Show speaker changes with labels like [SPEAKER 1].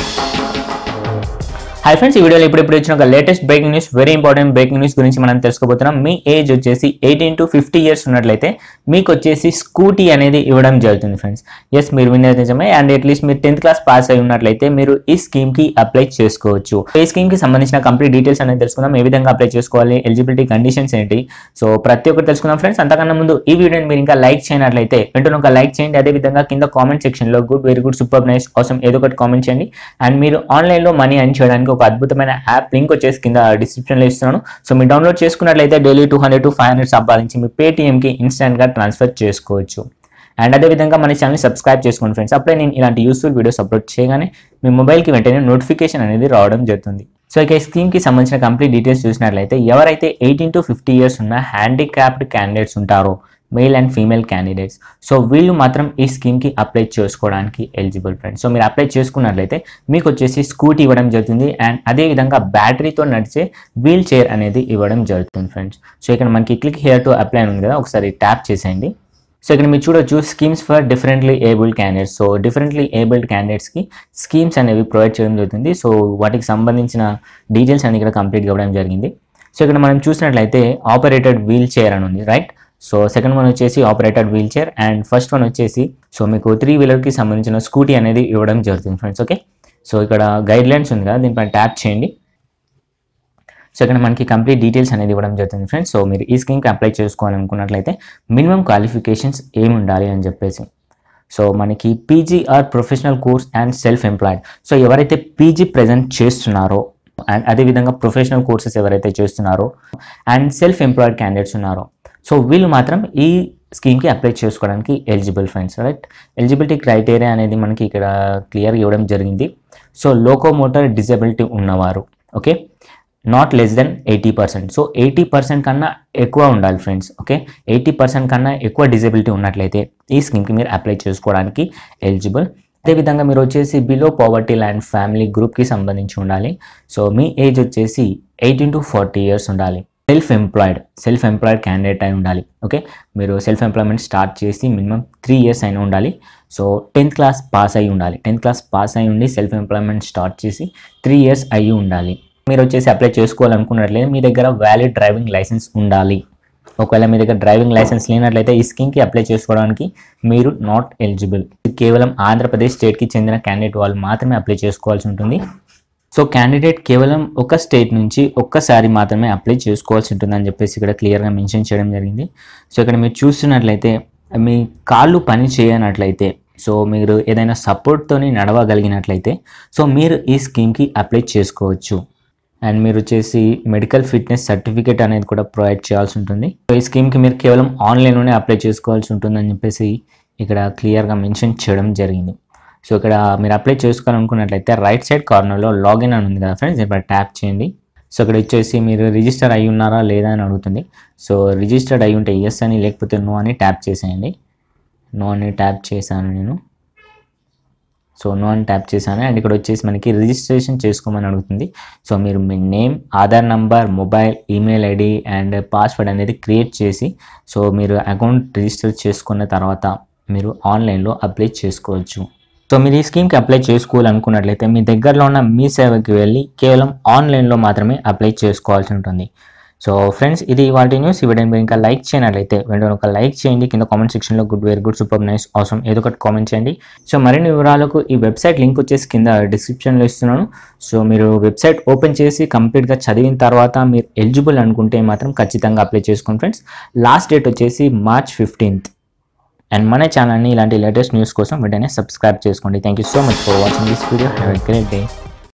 [SPEAKER 1] hi friends ఈ వీడియోలో ఇప్పుడు ఇప్పుడు వచ్చిన ఒక latest breaking news very important breaking news గురించి మనం తెలుసుకోబోతున్నాం మీ ఏజ్ వచ్చేసి ఎయిటీన్ టు ఫిఫ్టీ ఇయర్స్ ఉన్నట్లయితే మీకు వచ్చేసి స్కూటీ అనేది ఇవ్వడం జరుగుతుంది ఫ్రెండ్స్ ఎస్ మీరు వినేది నిజమే అండ్ అట్లీస్ట్ మీరు టెన్త్ క్లాస్ పాస్ అయి ఉన్నట్లయితే మీరు ఈ స్కీమ్ కి అప్లై చేసుకోవచ్చు ఈ స్కీమ్ కి సంబంధించిన కంప్లీట్ డీటెయిల్స్ అనేది తెలుసుకుందాం ఏ విధంగా అప్లై చేసుకోవాలి ఎలిజిబిలిటీ కండిషన్స్ ఏంటి సో ప్రతి ఒక్కటి తెలుసుకుందాం ఫ్రెండ్స్ అంతకన్నా ముందు ఈ వీడియోని మీరు ఇంకా లైక్ చేయనట్లయితే వెంటనే ఒక లైక్ చేయండి అదే విధంగా కింద కామెంట్ సెక్షన్ లో good very good super nice అవసరం ఏదో ఒకటి కామెంట్ చేయండి అండ్ మీరు ఆన్లైన్ లో మనీ ఎర్న్ చేయడానికి ఒక అద్భుతమైన యాప్ లింక్ వచ్చేసి కింద డిస్క్రిప్షన్ లో ఇస్తున్నాను సో మీరు డౌన్లోడ్ చేసుకున్నట్లయితే daily two hundred to five hundred సంపాదించి మీ పేటిఎం కి ఇన్స్టెంట్ గా ట్రాన్స్ఫర్ చేసుకోవచ్చు అండ్ అదే విధంగా మన ఛానల్ సబ్స్క్రైబ్ చేసుకోండి ఫ్రెండ్స్ అప్పుడే నేను ఇలాంటి యూస్ఫుల్ వీడియోస్ అప్లోడ్ చేయగానే మీ మొబైల్కి వెంటనే నోటిఫికేషన్ అనేది రావడం జరుగుతుంది సో ఇక ఈ స్కీమ్కి సంబంధించిన కంప్లీట్ డీటెయిల్స్ చూసినట్లయితే ఎవరైతే ఎయిటీన్ టు ఫిఫ్టీ ఇయర్స్ ఉన్న హ్యాండిక్రాఫ్ట్ క్యాండిడేట్స్ ఉంటారో male and female candidates so వీళ్ళు మాత్రం ఈ స్కీమ్కి అప్లై చేసుకోవడానికి ఎలిజిబుల్ ఫ్రెండ్స్ సో మీరు అప్లై చేసుకున్నట్లయితే మీకు వచ్చేసి స్కూటీ ఇవ్వడం జరుగుతుంది అండ్ అదే విధంగా బ్యాటరీతో నడిచే వీల్ చైర్ అనేది ఇవ్వడం జరుగుతుంది ఫ్రెండ్స్ సో ఇక్కడ మనకి క్లిక్ హియర్ టు అప్లై అని ఉంది కదా ఒకసారి ట్యాప్ చేసేయండి సో ఇక్కడ మీరు చూడొచ్చు schemes for differently abled candidates so differently abled క్యాండిడేట్స్కి స్కీమ్స్ అనేవి ప్రొవైడ్ చేయడం జరుగుతుంది సో వాటికి సంబంధించిన డీటెయిల్స్ అన్ని ఇక్కడ కంప్లీట్గా ఇవ్వడం జరిగింది సో ఇక్కడ మనం చూసినట్లయితే ఆపరేటెడ్ వీల్ చైర్ అని ఉంది రైట్ సో సెకండ్ వన్ వచ్చేసి operated wheel chair and first one వచ్చేసి సో మీకు త్రీ వీలర్కి సంబంధించిన స్కూటీ అనేది ఇవ్వడం జరుగుతుంది ఫ్రెండ్స్ ఓకే సో ఇక్కడ గైడ్ లైన్స్ ఉంది కదా దీనిపైన ట్యాప్ చేయండి సో ఇక్కడ మనకి కంప్లీట్ డీటెయిల్స్ అనేది ఇవ్వడం జరుగుతుంది ఫ్రెండ్స్ సో మీరు ఈ స్కీమ్కి అప్లై చేసుకోవాలనుకున్నట్లయితే మినిమం క్వాలిఫికేషన్స్ ఏమి ఉండాలి అని చెప్పేసి సో మనకి PG or professional course and self employed so ఎవరైతే పీజీ ప్రజెంట్ చేస్తున్నారో అండ్ అదేవిధంగా ప్రొఫెషనల్ కోర్సెస్ ఎవరైతే చేస్తున్నారో అండ్ సెల్ఫ్ ఎంప్లాయిడ్ క్యాండిడేట్స్ ఉన్నారో సో వీళ్ళు మాత్రం ఈ స్కీమ్కి అప్లై చేసుకోవడానికి eligible friends right eligibility criteria అనేది మనకి ఇక్కడ క్లియర్గా ఇవ్వడం జరిగింది సో లోకోమోటర్ డిజబిలిటీ ఉన్నవారు okay not less than eighty percent so eighty percent కన్నా ఎక్కువ ఉండాలి ఫ్రెండ్స్ ఓకే ఎయిటీ పర్సెంట్ కన్నా ఎక్కువ డిజబిలిటీ ఉన్నట్లయితే ఈ స్కీమ్కి మీరు అప్లై చేసుకోవడానికి ఎలిజిబుల్ అదేవిధంగా మీరు వచ్చేసి బిలో పావర్టీ ల్యాండ్ ఫ్యామిలీ గ్రూప్కి సంబంధించి ఉండాలి సో మీ ఏజ్ వచ్చేసి ఎయిటీన్ టు ఫార్టీ ఇయర్స్ ఉండాలి self employed self employed candidate అయి ఉండాలి ఓకే మీరు సెల్ఫ్ ఎంప్లాయ్మెంట్ స్టార్ట్ చేసి మినిమం త్రీ ఇయర్స్ అయినా ఉండాలి సో టెన్త్ క్లాస్ పాస్ అయి ఉండాలి టెన్త్ క్లాస్ పాస్ అయి ఉండి సెల్ఫ్ ఎంప్లాయ్మెంట్ స్టార్ట్ చేసి త్రీ ఇయర్స్ అయి ఉండాలి మీరు వచ్చేసి అప్లై చేసుకోవాలనుకున్నట్లయితే మీ దగ్గర వ్యాలిడ్ డ్రైవింగ్ లైసెన్స్ ఉండాలి ఒకవేళ మీ దగ్గర డ్రైవింగ్ లైసెన్స్ లేనట్లయితే ఈ స్కీమ్కి అప్లై చేసుకోవడానికి మీరు నాట్ ఎలిజిబుల్ కేవలం ఆంధ్రప్రదేశ్ స్టేట్కి చెందిన క్యాండిడేట్ వాళ్ళు మాత్రమే అప్లై చేసుకోవాల్సి ఉంటుంది సో క్యాండిడేట్ కేవలం ఒక స్టేట్ నుంచి ఒక్కసారి మాత్రమే అప్లై చేసుకోవాల్సి ఉంటుందని చెప్పేసి ఇక్కడ క్లియర్గా మెన్షన్ చేయడం జరిగింది సో ఇక్కడ మీరు చూస్తున్నట్లయితే మీ కాళ్ళు పని చేయనట్లయితే సో మీరు ఏదైనా సపోర్ట్తోని నడవగలిగినట్లయితే సో మీరు ఈ స్కీమ్కి అప్లై చేసుకోవచ్చు అండ్ మీరు వచ్చేసి మెడికల్ ఫిట్నెస్ సర్టిఫికేట్ అనేది కూడా ప్రొవైడ్ చేయాల్సి ఉంటుంది సో ఈ స్కీమ్కి మీరు కేవలం ఆన్లైన్లోనే అప్లై చేసుకోవాల్సి ఉంటుందని చెప్పేసి ఇక్కడ క్లియర్గా మెన్షన్ చేయడం జరిగింది సో ఇక్కడ మీరు అప్లై చేసుకోవాలనుకున్నట్లయితే రైట్ సైడ్ కార్నర్లో లాగిన్ అని ఉంది కదా ఫ్రెండ్స్ ఇక్కడ ట్యాప్ చేయండి సో ఇక్కడ వచ్చేసి మీరు రిజిస్టర్ అయి ఉన్నారా లేదా అని అడుగుతుంది సో రిజిస్టర్డ్ అయి ఉంటే ఎస్ అని లేకపోతే నో అని ట్యాప్ చేసేయండి నో అని ట్యాప్ చేశాను నేను సో నో అని ట్యాప్ చేశాను అండ్ ఇక్కడ వచ్చేసి మనకి రిజిస్ట్రేషన్ చేసుకోమని అడుగుతుంది సో మీరు మీ name Aadhaar number mobile email ID and password అనేది క్రియేట్ చేసి సో మీరు అకౌంట్ రిజిస్టర్ చేసుకున్న తర్వాత మీరు ఆన్లైన్లో అప్లై చేసుకోవచ్చు సో మీరు ఈ స్కీమ్కి అప్లై చేసుకోవాలనుకున్నట్లయితే మీ దగ్గరలో ఉన్న మీ సేవకి వెళ్ళి కేవలం ఆన్లైన్లో మాత్రమే అప్లై చేసుకోవాల్సి ఉంటుంది సో ఫ్రెండ్స్ ఇది వాటి న్యూస్ ఈ వీడియో మీరు ఇంకా లైక్ చేయనట్లయితే వెంటనే ఒక లైక్ చేయండి కింద కామెంట్ సెక్షన్లో good very good super nice అవసరం ఏదో ఒకటి కామెంట్ చేయండి సో మరిన్ని వివరాలకు ఈ వెబ్సైట్ లింక్ వచ్చేసి కింద డిస్క్రిప్షన్లో ఇస్తున్నాను సో మీరు వెబ్సైట్ ఓపెన్ చేసి కంప్లీట్గా చదివిన తర్వాత మీరు ఎలిజిబుల్ అనుకుంటే మాత్రం ఖచ్చితంగా అప్లై చేసుకోండి ఫ్రెండ్స్ లాస్ట్ డేట్ వచ్చేసి మార్చ్ ఫిఫ్టీన్త్ అండ్ మన ఛానల్ని ఇలాంటి లేటెస్ట్ న్యూస్ కోసం వెంటనే సబ్స్క్రైబ్ చేసుకోండి thank you so much for watching this video have a great day